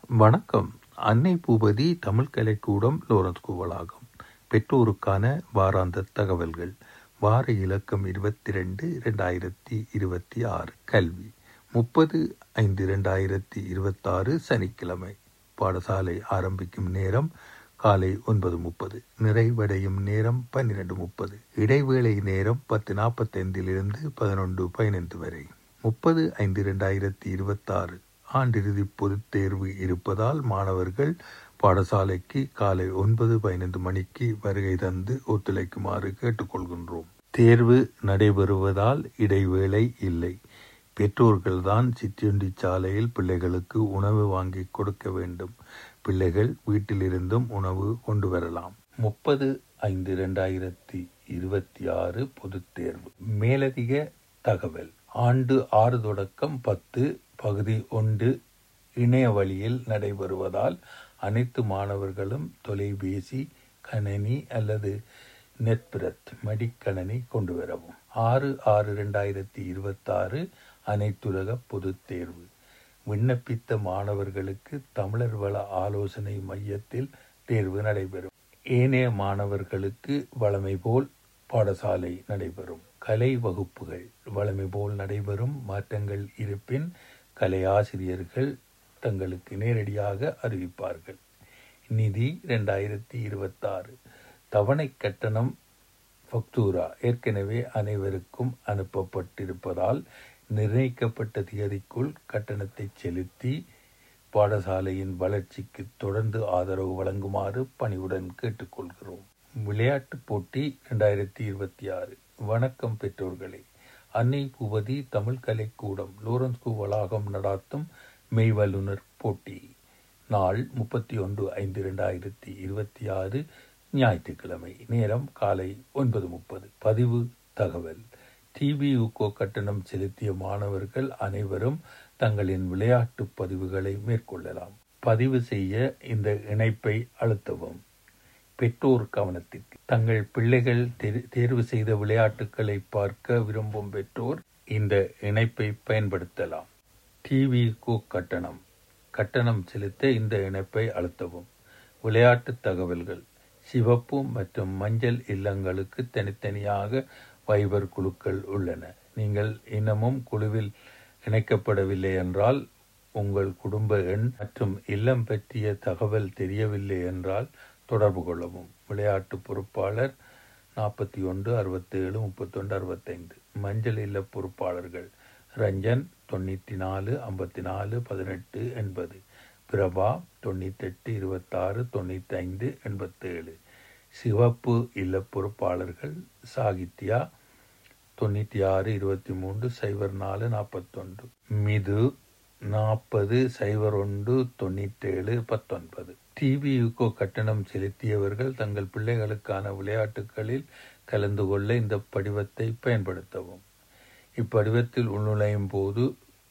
வணக்கம் அன்னை பூபதி தமிழ் கலைக்கூடம் லோரன்ஸ் கூவலாகும் பெற்றோருக்கான வாராந்த தகவல்கள் வார இலக்கம் இருபத்தி ரெண்டு இரண்டாயிரத்தி இருபத்தி ஆறு கல்வி முப்பது ஐந்து இரண்டாயிரத்தி இருபத்தாறு சனிக்கிழமை பாடசாலை ஆரம்பிக்கும் நேரம் காலை ஒன்பது முப்பது நிறைவடையும் நேரம் பன்னிரண்டு முப்பது இடைவேளை நேரம் பத்து நாற்பத்தைந்திலிருந்து பதினொன்று பதினைந்து வரை முப்பது ஐந்து இரண்டாயிரத்தி இருபத்தாறு ஆண்டிறுதி பொதுத் தேர்வு இருப்பதால் மாணவர்கள் பாடசாலைக்கு காலை ஒன்பது பதினைந்து மணிக்கு வருகை தந்து ஒத்துழைக்குமாறு கேட்டுக்கொள்கின்றோம் தேர்வு நடைபெறுவதால் இடைவேளை இல்லை பெற்றோர்கள்தான் சிற்றியொண்டி சாலையில் பிள்ளைகளுக்கு உணவு வாங்கி கொடுக்க வேண்டும் பிள்ளைகள் வீட்டிலிருந்தும் உணவு கொண்டு வரலாம் முப்பது ஐந்து இரண்டாயிரத்தி இருபத்தி ஆறு பொதுத் தேர்வு மேலதிக தகவல் ஆண்டு ஆறு தொடக்கம் பத்து பகுதி ஒன்று இணைய வழியில் நடைபெறுவதால் அனைத்து மாணவர்களும் தொலைபேசி கணனி அல்லது நெட்பிரத் மடிக்கணனி கொண்டு வரவும் ஆறு ஆறு இரண்டாயிரத்தி இருபத்தாறு அனைத்துலக பொதுத் தேர்வு விண்ணப்பித்த மாணவர்களுக்கு தமிழர் வள ஆலோசனை மையத்தில் தேர்வு நடைபெறும் ஏனைய மாணவர்களுக்கு வழமை போல் பாடசாலை நடைபெறும் கலை வகுப்புகள் வழமை போல் நடைபெறும் மாற்றங்கள் இருப்பின் கலை ஆசிரியர்கள் தங்களுக்கு நேரடியாக அறிவிப்பார்கள் நிதி இரண்டாயிரத்தி இருபத்தாறு தவணை கட்டணம் ஃபக்தூரா ஏற்கனவே அனைவருக்கும் அனுப்பப்பட்டிருப்பதால் நிர்ணயிக்கப்பட்ட தேதிக்குள் கட்டணத்தை செலுத்தி பாடசாலையின் வளர்ச்சிக்கு தொடர்ந்து ஆதரவு வழங்குமாறு பணிவுடன் கேட்டுக்கொள்கிறோம் விளையாட்டுப் போட்டி இரண்டாயிரத்தி இருபத்தி ஆறு வணக்கம் பெற்றோர்களே அன்னை பூபதி தமிழ் கலைக்கூடம் லோரன்ஸ்கு வளாகம் நடாத்தும் மெய்வல்லுனர் போட்டி நாள் முப்பத்தி ஒன்று ஐந்து இரண்டாயிரத்தி இருபத்தி ஆறு ஞாயிற்றுக்கிழமை நேரம் காலை ஒன்பது முப்பது பதிவு தகவல் டிபியுகோ கட்டணம் செலுத்திய மாணவர்கள் அனைவரும் தங்களின் விளையாட்டு பதிவுகளை மேற்கொள்ளலாம் பதிவு செய்ய இந்த இணைப்பை அழுத்தவும் பெற்றோர் கவனத்திற்கு தங்கள் பிள்ளைகள் தேர்வு செய்த விளையாட்டுகளை பார்க்க விரும்பும் பெற்றோர் இந்த இணைப்பை பயன்படுத்தலாம் டிவி கோ கட்டணம் கட்டணம் செலுத்த இந்த இணைப்பை அழுத்தவும் விளையாட்டு தகவல்கள் சிவப்பு மற்றும் மஞ்சள் இல்லங்களுக்கு தனித்தனியாக வைபர் குழுக்கள் உள்ளன நீங்கள் இன்னமும் குழுவில் இணைக்கப்படவில்லை என்றால் உங்கள் குடும்ப எண் மற்றும் இல்லம் பற்றிய தகவல் தெரியவில்லை என்றால் தொடர்பு கொள்ளவும் விளையாட்டு பொறுப்பாளர் நாற்பத்தி ஒன்று அறுபத்தேழு முப்பத்தொன்று அறுபத்தைந்து மஞ்சள் இல்ல பொறுப்பாளர்கள் ரஞ்சன் தொண்ணூற்றி நாலு ஐம்பத்தி நாலு பதினெட்டு எண்பது பிரபா தொண்ணூத்தெட்டு இருபத்தாறு தொண்ணூற்றி ஐந்து எண்பத்தேழு சிவப்பு இல்ல பொறுப்பாளர்கள் சாகித்யா தொண்ணூற்றி ஆறு இருபத்தி மூன்று சைபர் நாலு நாற்பத்தொன்று மிது நாற்பது சைபர் ஒன்று தொண்ணூற்றேழு பத்தொன்பது டிவி யுகோ கட்டணம் செலுத்தியவர்கள் தங்கள் பிள்ளைகளுக்கான விளையாட்டுகளில் கலந்து கொள்ள இந்த படிவத்தை பயன்படுத்தவும் இப்படிவத்தில் உள்நுழையும் போது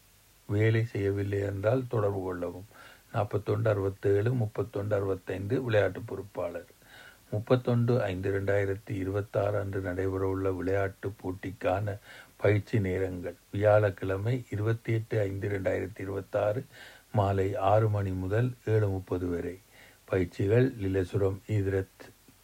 வேலை செய்யவில்லை என்றால் தொடர்பு கொள்ளவும் நாற்பத்தொன்று அறுபத்தேழு முப்பத்தொன்று அறுபத்தைந்து விளையாட்டு பொறுப்பாளர் முப்பத்தொன்று ஐந்து இரண்டாயிரத்தி இருபத்தாறு அன்று நடைபெறவுள்ள விளையாட்டு போட்டிக்கான பயிற்சி நேரங்கள் வியாழக்கிழமை இருபத்தி எட்டு ஐந்து இரண்டாயிரத்தி இருபத்தாறு மாலை ஆறு மணி முதல் ஏழு முப்பது வரை பயிற்சிகள் லிலசுரம் ஈதிரத்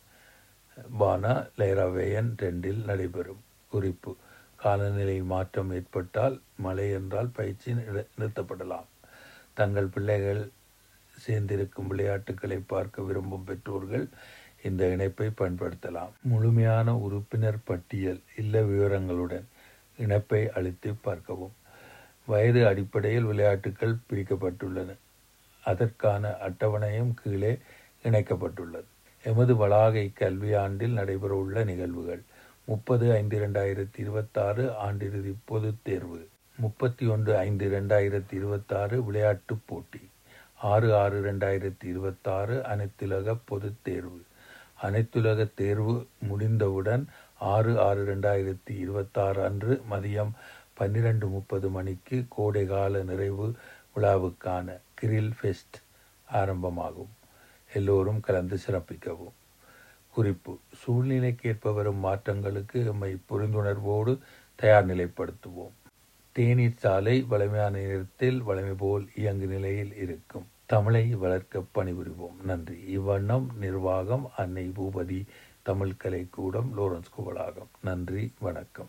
பானா லைராவேயன் ரெண்டில் நடைபெறும் குறிப்பு காலநிலை மாற்றம் ஏற்பட்டால் மழை என்றால் பயிற்சி நிறுத்தப்படலாம் தங்கள் பிள்ளைகள் சேர்ந்திருக்கும் விளையாட்டுகளை பார்க்க விரும்பும் பெற்றோர்கள் இந்த இணைப்பை பயன்படுத்தலாம் முழுமையான உறுப்பினர் பட்டியல் இல்ல விவரங்களுடன் இணைப்பை அளித்து பார்க்கவும் வயது அடிப்படையில் விளையாட்டுகள் பிரிக்கப்பட்டுள்ளன அதற்கான அட்டவணையும் கீழே இணைக்கப்பட்டுள்ளது எமது வளாகை கல்வியாண்டில் நடைபெறவுள்ள நிகழ்வுகள் முப்பது ஐந்து இரண்டாயிரத்தி இருபத்தாறு ஆண்டிறுதி பொதுத் தேர்வு முப்பத்தி ஒன்று ஐந்து இரண்டாயிரத்தி இருபத்தாறு விளையாட்டுப் போட்டி ஆறு ஆறு இரண்டாயிரத்தி இருபத்தாறு அனைத்துலக பொதுத் தேர்வு அனைத்துலக தேர்வு முடிந்தவுடன் ஆறு ஆறு இரண்டாயிரத்தி இருபத்தாறு அன்று மதியம் பன்னிரண்டு முப்பது மணிக்கு கோடைகால நிறைவு விழாவுக்கான கிரில் ஃபெஸ்ட் ஆரம்பமாகும் எல்லோரும் கலந்து சிறப்பிக்கவும் குறிப்பு சூழ்நிலைக்கேற்ப வரும் மாற்றங்களுக்கு எம்மை புரிந்துணர்வோடு தயார் நிலைப்படுத்துவோம் தேநீர் சாலை வலிமையான நேரத்தில் வலிமை போல் இயங்கு நிலையில் இருக்கும் தமிழை வளர்க்க பணிபுரிவோம் நன்றி இவ்வண்ணம் நிர்வாகம் அன்னை பூபதி தமிழ் கலைக்கூடம் லோரன்ஸ் குவளாகம் நன்றி வணக்கம்